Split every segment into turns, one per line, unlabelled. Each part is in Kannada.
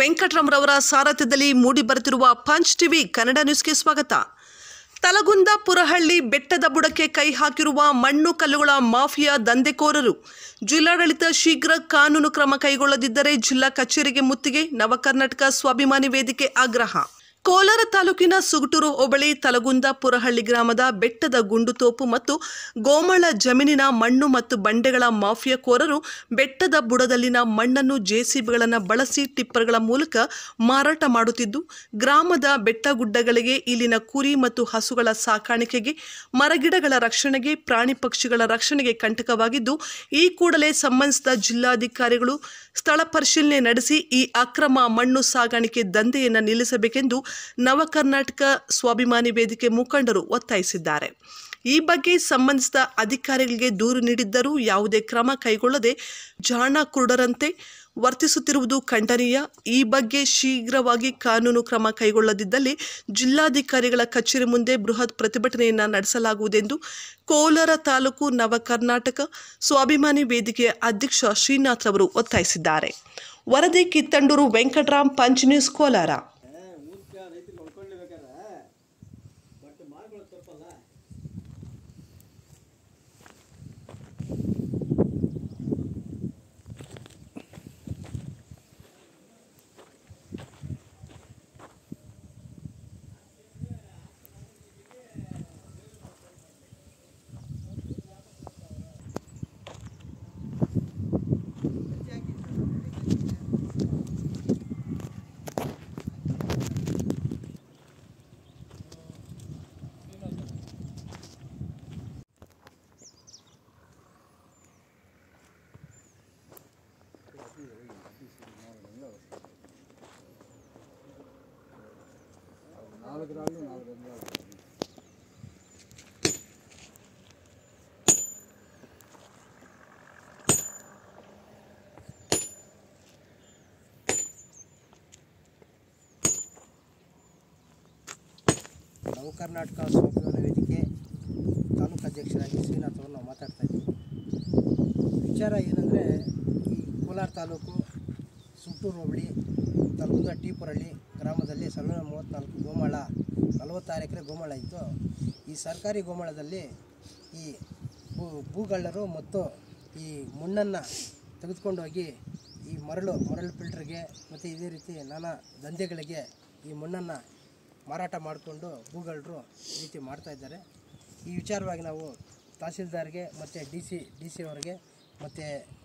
ವೆಂಕಟರಾಮ್ರವರ ಸಾರಥ್ಯದಲ್ಲಿ ಮೂಡಿ ಬರುತ್ತಿರುವ ಪಂಚ್ ಟಿವಿ ಕನ್ನಡ ನ್ಯೂಸ್ಗೆ ಸ್ವಾಗತ ತಲಗುಂದ ಪುರಹಳ್ಳಿ ಬೆಟ್ಟದ ಬುಡಕ್ಕೆ ಕೈ ಹಾಕಿರುವ ಮಣ್ಣು ಕಲ್ಲುಗಳ ಮಾಫಿಯಾ ದಂಧೆಕೋರರು ಜಿಲ್ಲಾಡಳಿತ ಶೀಘ್ರ ಕಾನೂನು ಕ್ರಮ ಕೈಗೊಳ್ಳದಿದ್ದರೆ ಜಿಲ್ಲಾ ಕಚೇರಿಗೆ ಮುತ್ತಿಗೆ ನವಕರ್ನಾಟಕ ಸ್ವಾಭಿಮಾನಿ ವೇದಿಕೆ ಆಗ್ರಹ ಕೋಲಾರ ತಾಲೂಕಿನ ಸುಗುಟೂರು ಹೋಬಳಿ ತಲಗುಂದ ಪುರಹಳ್ಳಿ ಗ್ರಾಮದ ಬೆಟ್ಟದ ಗುಂಡುತೋಪು ಮತ್ತು ಗೋಮಳ ಜಮೀನಿನ ಮಣ್ಣು ಮತ್ತು ಬಂಡೆಗಳ ಮಾಫಿಯಾಕೋರರು ಬೆಟ್ಟದ ಬುಡದಲ್ಲಿನ ಮಣ್ಣನ್ನು ಜೆಸಿಬಿಗಳನ್ನು ಬಳಸಿ ಟಿಪ್ಪರ್ಗಳ ಮೂಲಕ ಮಾರಾಟ ಮಾಡುತ್ತಿದ್ದು ಗ್ರಾಮದ ಬೆಟ್ಟಗುಡ್ಡಗಳಿಗೆ ಇಲ್ಲಿನ ಕುರಿ ಮತ್ತು ಹಸುಗಳ ಸಾಕಾಣಿಕೆಗೆ ಮರಗಿಡಗಳ ರಕ್ಷಣೆಗೆ ಪ್ರಾಣಿ ಪಕ್ಷಿಗಳ ರಕ್ಷಣೆಗೆ ಕಂಟಕವಾಗಿದ್ದು ಈ ಕೂಡಲೇ ಸಂಬಂಧಿಸಿದ ಜಿಲ್ಲಾಧಿಕಾರಿಗಳು ಸ್ಥಳ ಪರಿಶೀಲನೆ ನಡೆಸಿ ಈ ಅಕ್ರಮ ಮಣ್ಣು ಸಾಗಾಣಿಕೆ ದಂಧೆಯನ್ನು ನಿಲ್ಲಿಸಬೇಕೆಂದು ನವಕರ್ನಾಟಕ ಸ್ವಾಭಿಮಾನಿ ವೇದಿಕೆ ಮುಖಂಡರು ಒತ್ತಾಯಿಸಿದ್ದಾರೆ ಈ ಬಗ್ಗೆ ಸಂಬಂಧಿಸಿದ ಅಧಿಕಾರಿಗಳಿಗೆ ದೂರು ನೀಡಿದ್ದರೂ ಯಾವುದೇ ಕ್ರಮ ಕೈಗೊಳ್ಳದೆ ಜಾಣ ಕುರುಡರಂತೆ ವರ್ತಿಸುತ್ತಿರುವುದು ಖಂಡನೀಯ ಈ ಬಗ್ಗೆ ಶೀಘ್ರವಾಗಿ ಕಾನೂನು ಕ್ರಮ ಕೈಗೊಳ್ಳದಿದ್ದಲ್ಲಿ ಜಿಲ್ಲಾಧಿಕಾರಿಗಳ ಕಚೇರಿ ಮುಂದೆ ಬೃಹತ್ ಪ್ರತಿಭಟನೆಯನ್ನು ನಡೆಸಲಾಗುವುದೆಂದು ಕೋಲಾರ ತಾಲೂಕು ನವಕರ್ನಾಟಕ ಸ್ವಾಭಿಮಾನಿ ವೇದಿಕೆಯ ಅಧ್ಯಕ್ಷ ಶ್ರೀನಾಥ್ ಅವರು ಒತ್ತಾಯಿಸಿದ್ದಾರೆ ವರದಿ ಕಿತ್ತಂಡೂರು ವೆಂಕಟರಾಮ್ ಪಂಚ್ ನ್ಯೂಸ್ ಕೋಲಾರ
ರೈತರಿಗೆ ಹೊಡ್ಕೊಳ್ಳೇಬೇಕಾದ್ರೆ ಬಟ್ ಮಾಡ್ಕೊಳ್ಳೋದು ತಪ್ಪಲ್ಲ ನಾಲ್ಕು ರಾళ్ళు ನಾಲ್ಕು ರಂಧ್ರಾలు.
ನವ ಕರ್ನಾಟಕ ಸ್ವಾಭಿಮಾನ ವೇದಿಕೆ ತಾಲೂಕು ಅಧ್ಯಕ್ಷರಾಗಿ ಶ್ರೀನಾಥ್ ಅವರು ನಾವು ಮಾತಾಡ್ತಾ ಇದ್ದೀವಿ ವಿಚಾರ ಏನಂದರೆ ಈ ಕೋಲಾರ ತಾಲೂಕು ಸುಟ್ಟೂರು ಹೋಬಳಿ ತಲಗುಂದ ಟೀಪುರಳ್ಳಿ ಗ್ರಾಮದಲ್ಲಿ ಸಾವಿರದ ಮೂವತ್ತ್ನಾಲ್ಕು ಗೋಮಾಳ ನಲವತ್ತಾರು ಎಕರೆ ಗೋಮಾಳ ಇತ್ತು ಈ ಸರ್ಕಾರಿ ಗೋಮಾಳದಲ್ಲಿ ಈ ಭೂ ಭೂಗಳ್ಳರು ಮತ್ತು ಈ ಮಣ್ಣನ್ನು ತೆಗೆದುಕೊಂಡು ಹೋಗಿ ಈ ಮರಳು ಮರಳು ಫಿಲ್ಟ್ರಿಗೆ ಮತ್ತು ಇದೇ ರೀತಿ ನಾನಾ ದಂಧೆಗಳಿಗೆ ಈ ಮಣ್ಣನ್ನು ಮಾರಾಟ ಮಾಡಿಕೊಂಡು ಭೂಗಳ್ಳರು ಈ ರೀತಿ ಮಾಡ್ತಾ ಇದ್ದಾರೆ ಈ ವಿಚಾರವಾಗಿ ನಾವು ತಹಸೀಲ್ದಾರ್ಗೆ ಮತ್ತು ಡಿ ಸಿ ಡಿ ಸಿ ಅವರಿಗೆ ಮತ್ತು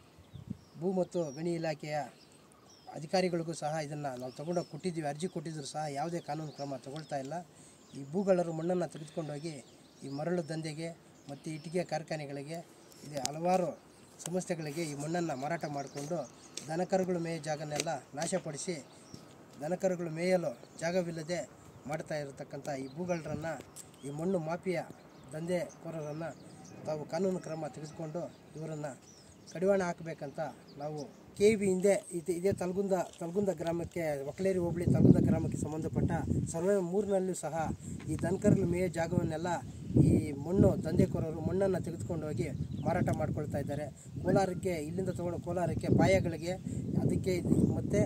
ಭೂ ಮತ್ತು ಗಣಿ ಇಲಾಖೆಯ ಅಧಿಕಾರಿಗಳಿಗೂ ಸಹ ಇದನ್ನು ನಾವು ತಗೊಂಡೋಗಿ ಕೊಟ್ಟಿದ್ದೀವಿ ಅರ್ಜಿ ಕೊಟ್ಟಿದ್ದರೂ ಸಹ ಯಾವುದೇ ಕಾನೂನು ಕ್ರಮ ತಗೊಳ್ತಾ ಇಲ್ಲ ಈ ಭೂಗಳರು ಮಣ್ಣನ್ನು ತೆಗೆದುಕೊಂಡೋಗಿ ಈ ಮರಳು ದಂಧೆಗೆ ಮತ್ತು ಇಟ್ಟಿಗೆ ಕಾರ್ಖಾನೆಗಳಿಗೆ ಇದು ಹಲವಾರು ಸಂಸ್ಥೆಗಳಿಗೆ ಈ ಮಣ್ಣನ್ನು ಮಾರಾಟ ಮಾಡಿಕೊಂಡು ದನಕರುಗಳು ಮೇಯೋ ಜಾಗನೆಲ್ಲ ನಾಶಪಡಿಸಿ ದನಕರುಗಳು ಮೇಯಲು ಜಾಗವಿಲ್ಲದೆ ಮಾಡ್ತಾ ಇರತಕ್ಕಂಥ ಈ ಭೂಗಳರನ್ನು ಈ ಮಣ್ಣು ಮಾಫಿಯಾ ದಂಧೆಕೋರರನ್ನು ತಾವು ಕಾನೂನು ಕ್ರಮ ತೆಗೆದುಕೊಂಡು ಇವರನ್ನು ಕಡಿವಾಣ ಹಾಕಬೇಕಂತ ನಾವು ಕೆ ವಿ ಹಿಂದೆ ಇದು ಇದೇ ತಲಗುಂದ ತಲಗುಂದ ಗ್ರಾಮಕ್ಕೆ ಒಕ್ಕಲೇರಿ ಹೋಬಳಿ ತಲಗುಂದ ಗ್ರಾಮಕ್ಕೆ ಸಂಬಂಧಪಟ್ಟ ಸರ್ವೆ ಮೂರಿನಲ್ಲೂ ಸಹ ಈ ದನಕರುಗಳು ಮೇಯೋ ಜಾಗವನ್ನೆಲ್ಲ ಈ ಮಣ್ಣು ದಂಧೆಕೋರರು ಮಣ್ಣನ್ನು ತೆಗೆದುಕೊಂಡು ಹೋಗಿ ಮಾರಾಟ ಮಾಡ್ಕೊಳ್ತಾ ಇದ್ದಾರೆ ಕೋಲಾರಕ್ಕೆ ಇಲ್ಲಿಂದ ತಗೊಂಡು ಕೋಲಾರಕ್ಕೆ ಪಾಯಗಳಿಗೆ ಅದಕ್ಕೆ ಮತ್ತು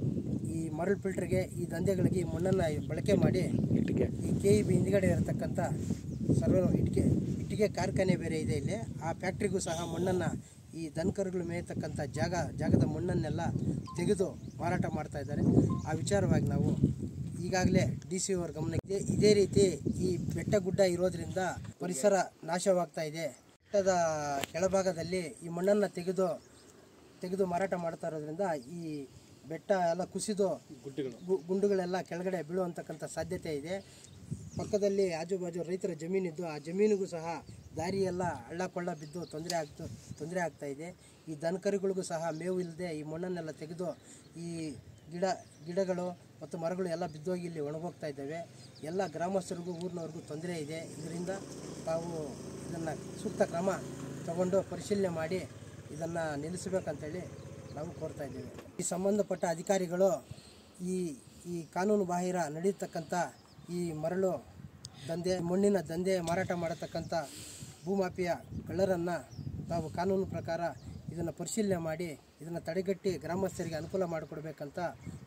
ಈ ಮರಳು ಫಿಲ್ಟರ್ಗೆ ಈ ದಂಧೆಗಳಿಗೆ ಈ ಮಣ್ಣನ್ನು ಬಳಕೆ ಮಾಡಿ
ಇಟ್ಟಿಗೆ
ಈ ಕೆ ಇ ಬಿ ಹಿಂದ್ಗಡೆ ಇರತಕ್ಕಂಥ ಸರ್ವ ಇಟ್ಟಿಗೆ ಇಟ್ಟಿಗೆ ಕಾರ್ಖಾನೆ ಬೇರೆ ಇದೆ ಇಲ್ಲಿ ಆ ಫ್ಯಾಕ್ಟ್ರಿಗೂ ಸಹ ಮಣ್ಣನ್ನು ಈ ದನಕರುಗಳು ಮೇಯತಕ್ಕಂಥ ಜಾಗ ಜಾಗದ ಮಣ್ಣನ್ನೆಲ್ಲ ತೆಗೆದು ಮಾರಾಟ ಮಾಡ್ತಾ ಇದ್ದಾರೆ ಆ ವಿಚಾರವಾಗಿ ನಾವು ಈಗಾಗಲೇ ಡಿ ಸಿ ಅವರ ಗಮನಕ್ಕೆ ಇದೇ ರೀತಿ ಈ ಬೆಟ್ಟ ಗುಡ್ಡ ಇರೋದ್ರಿಂದ ಪರಿಸರ ನಾಶವಾಗ್ತಾ ಇದೆ ಬೆಟ್ಟದ ಕೆಳಭಾಗದಲ್ಲಿ ಈ ಮಣ್ಣನ್ನು ತೆಗೆದು ತೆಗೆದು ಮಾರಾಟ ಮಾಡ್ತಾ ಇರೋದ್ರಿಂದ ಈ ಬೆಟ್ಟ ಎಲ್ಲ ಕುಸಿದು ಗು- ಗುಂಡುಗಳೆಲ್ಲ ಕೆಳಗಡೆ ಬೀಳುವಂತಕ್ಕಂಥ ಸಾಧ್ಯತೆ ಇದೆ ಪಕ್ಕದಲ್ಲಿ ಆಜುಬಾಜು ರೈತರ ಜಮೀನಿದ್ದು ಆ ಜಮೀನಿಗೂ ಸಹ ದಾರಿಯೆಲ್ಲ ಹಳ್ಳ ಕೊಳ್ಳ ಬಿದ್ದು ತೊಂದರೆ ಆಗ್ತು ತೊಂದರೆ ಆಗ್ತಾ ಇದೆ ಈ ದನಕರುಗಳಿಗೂ ಸಹ ಮೇವು ಇಲ್ಲದೆ ಈ ಮಣ್ಣನ್ನೆಲ್ಲ ತೆಗೆದು ಈ ಗಿಡ ಗಿಡಗಳು ಮತ್ತು ಮರಗಳು ಎಲ್ಲ ಬಿದ್ದೋಗಿ ಇಲ್ಲಿ ಒಣಗೋಗ್ತಾ ಇದ್ದಾವೆ ಎಲ್ಲ ಗ್ರಾಮಸ್ಥರಿಗೂ ಊರಿನವ್ರಿಗೂ ತೊಂದರೆ ಇದೆ ಇದರಿಂದ ತಾವು ಇದನ್ನು ಸೂಕ್ತ ಕ್ರಮ ತಗೊಂಡು ಪರಿಶೀಲನೆ ಮಾಡಿ ಇದನ್ನು ನಿಲ್ಲಿಸಬೇಕಂತೇಳಿ ನಾವು ಕೋರ್ತಾ ಇದ್ದೇವೆ ಈ ಸಂಬಂಧಪಟ್ಟ ಅಧಿಕಾರಿಗಳು ಈ ಈ ಕಾನೂನು ಬಾಹಿರ ನಡೀತಕ್ಕಂಥ ಈ ಮರಳು ದಂಧೆ ಮಣ್ಣಿನ ದಂಧೆ ಮಾರಾಟ ಮಾಡತಕ್ಕಂಥ ಭೂಮಾಫಿಯ ಕಳ್ಳರನ್ನು ತಾವು ಕಾನೂನು ಪ್ರಕಾರ ಇದನ್ನು ಪರಿಶೀಲನೆ ಮಾಡಿ ಇದನ್ನು ತಡೆಗಟ್ಟಿ ಗ್ರಾಮಸ್ಥರಿಗೆ ಅನುಕೂಲ ಮಾಡಿಕೊಡ್ಬೇಕಂತ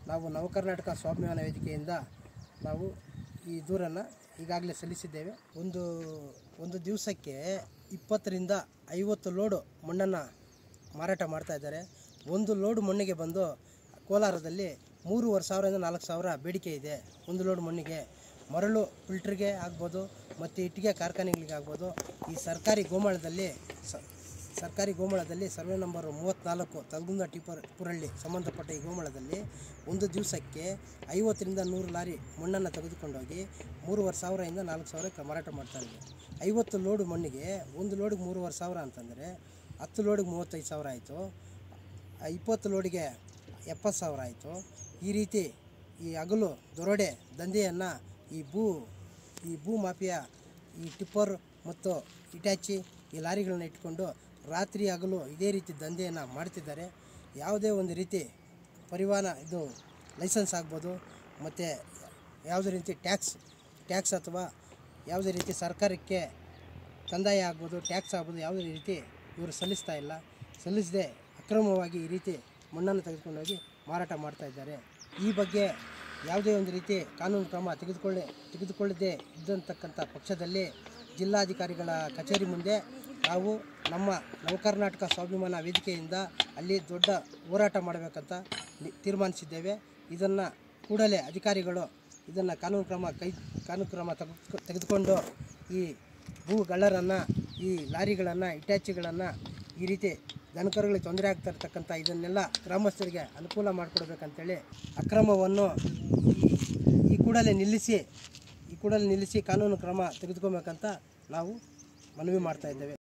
ನಾವು ನವಕರ್ನಾಟಕ ಸ್ವಾಭಿಮಾನ ವೇದಿಕೆಯಿಂದ ನಾವು ಈ ದೂರನ್ನು ಈಗಾಗಲೇ ಸಲ್ಲಿಸಿದ್ದೇವೆ ಒಂದು ಒಂದು ದಿವಸಕ್ಕೆ ಇಪ್ಪತ್ತರಿಂದ ಐವತ್ತು ಲೋಡು ಮಣ್ಣನ್ನು ಮಾರಾಟ ಮಾಡ್ತಾ ಇದ್ದಾರೆ ಒಂದು ಲೋಡ್ ಮಣ್ಣಿಗೆ ಬಂದು ಕೋಲಾರದಲ್ಲಿ ಮೂರುವರೆ ಸಾವಿರದಿಂದ ನಾಲ್ಕು ಸಾವಿರ ಬೇಡಿಕೆ ಇದೆ ಒಂದು ಲೋಡ್ ಮಣ್ಣಿಗೆ ಮರಳು ಫಿಲ್ಟ್ರಿಗೆ ಆಗ್ಬೋದು ಮತ್ತು ಇಟ್ಟಿಗೆ ಕಾರ್ಖಾನೆಗಳಿಗೆ ಆಗ್ಬೋದು ಈ ಸರ್ಕಾರಿ ಗೋಮಾಳದಲ್ಲಿ ಸ ಸರ್ಕಾರಿ ಗೋಮಾಳದಲ್ಲಿ ಸರ್ವೆ ನಂಬರ್ ಮೂವತ್ತ್ನಾಲ್ಕು ತಲಗುಂದ ಟಿಪ್ಪರ್ ಪುರಳ್ಳಿ ಸಂಬಂಧಪಟ್ಟ ಈ ಗೋಮಾಳದಲ್ಲಿ ಒಂದು ದಿವಸಕ್ಕೆ ಐವತ್ತರಿಂದ ನೂರು ಲಾರಿ ಮಣ್ಣನ್ನು ತೆಗೆದುಕೊಂಡೋಗಿ ಮೂರುವರೆ ಸಾವಿರದಿಂದ ನಾಲ್ಕು ಸಾವಿರಕ್ಕೆ ಮಾರಾಟ ಮಾಡ್ತಾ ಇದ್ದಾರೆ ಐವತ್ತು ಲೋಡು ಮಣ್ಣಿಗೆ ಒಂದು ಲೋಡಿಗೆ ಮೂರುವರೆ ಸಾವಿರ ಅಂತಂದರೆ ಹತ್ತು ಲೋಡಿಗೆ ಮೂವತ್ತೈದು ಸಾವಿರ ಆಯಿತು ಇಪ್ಪತ್ತು ಲೋಡಿಗೆ ಎಪ್ಪತ್ತು ಸಾವಿರ ಆಯಿತು ಈ ರೀತಿ ಈ ಹಗಲು ದೊರಡೆ ದಂಧೆಯನ್ನು ಈ ಭೂ ಈ ಭೂ ಮಾಫಿಯಾ ಈ ಟಿಪ್ಪರ್ ಮತ್ತು ಇಟ್ಯಾಚಿ ಈ ಲಾರಿಗಳನ್ನ ಇಟ್ಕೊಂಡು ರಾತ್ರಿ ಹಗಲು ಇದೇ ರೀತಿ ದಂಧೆಯನ್ನು ಮಾಡ್ತಿದ್ದಾರೆ ಯಾವುದೇ ಒಂದು ರೀತಿ ಪರಿವಾಹನ ಇದು ಲೈಸೆನ್ಸ್ ಆಗ್ಬೋದು ಮತ್ತು ಯಾವುದೇ ರೀತಿ ಟ್ಯಾಕ್ಸ್ ಟ್ಯಾಕ್ಸ್ ಅಥವಾ ಯಾವುದೇ ರೀತಿ ಸರ್ಕಾರಕ್ಕೆ ಕಂದಾಯ ಆಗ್ಬೋದು ಟ್ಯಾಕ್ಸ್ ಆಗ್ಬೋದು ಯಾವುದೇ ರೀತಿ ಇವರು ಸಲ್ಲಿಸ್ತಾ ಇಲ್ಲ ಸಲ್ಲಿಸದೆ ಅಕ್ರಮವಾಗಿ ಈ ರೀತಿ ಮಣ್ಣನ್ನು ತೆಗೆದುಕೊಂಡೋಗಿ ಮಾರಾಟ ಮಾಡ್ತಾ ಇದ್ದಾರೆ ಈ ಬಗ್ಗೆ ಯಾವುದೇ ಒಂದು ರೀತಿ ಕಾನೂನು ಕ್ರಮ ತೆಗೆದುಕೊಳ್ಳಿ ತೆಗೆದುಕೊಳ್ಳದೆ ಇದ್ದಂತಕ್ಕಂಥ ಪಕ್ಷದಲ್ಲಿ ಜಿಲ್ಲಾಧಿಕಾರಿಗಳ ಕಚೇರಿ ಮುಂದೆ ನಾವು ನಮ್ಮ ನವಕರ್ನಾಟಕ ಸ್ವಾಭಿಮಾನ ವೇದಿಕೆಯಿಂದ ಅಲ್ಲಿ ದೊಡ್ಡ ಹೋರಾಟ ಮಾಡಬೇಕಂತ ನಿ- ತೀರ್ಮಾನಿಸಿದ್ದೇವೆ ಇದನ್ನು ಕೂಡಲೇ ಅಧಿಕಾರಿಗಳು ಇದನ್ನು ಕಾನೂನು ಕ್ರಮ ಕೈ ಕಾನೂನು ಕ್ರಮ ತೆಗೆದು ತೆಗೆದುಕೊಂಡು ಈ ಭೂಗಳ್ಳರನ್ನು ಈ ಲಾರಿಗಳನ್ನು ಇಟ್ಯಾಚಿಗಳನ್ನು ಈ ರೀತಿ ದನಕರುಗಳಿಗೆ ತೊಂದರೆ ಆಗ್ತಾ ಇರ್ತಕ್ಕಂಥ ಇದನ್ನೆಲ್ಲ ಗ್ರಾಮಸ್ಥರಿಗೆ ಅನುಕೂಲ ಮಾಡಿಕೊಡ್ಬೇಕಂತೇಳಿ ಅಕ್ರಮವನ್ನು ಈ- ಈ ಕೂಡಲೇ ನಿಲ್ಲಿಸಿ ಈ ಕೂಡಲೇ ನಿಲ್ಲಿಸಿ ಕಾನೂನು ಕ್ರಮ ತೆಗೆದುಕೊಬೇಕಂತ ನಾವು ಮನವಿ ಮಾಡ್ತಾ ಇದ್ದೇವೆ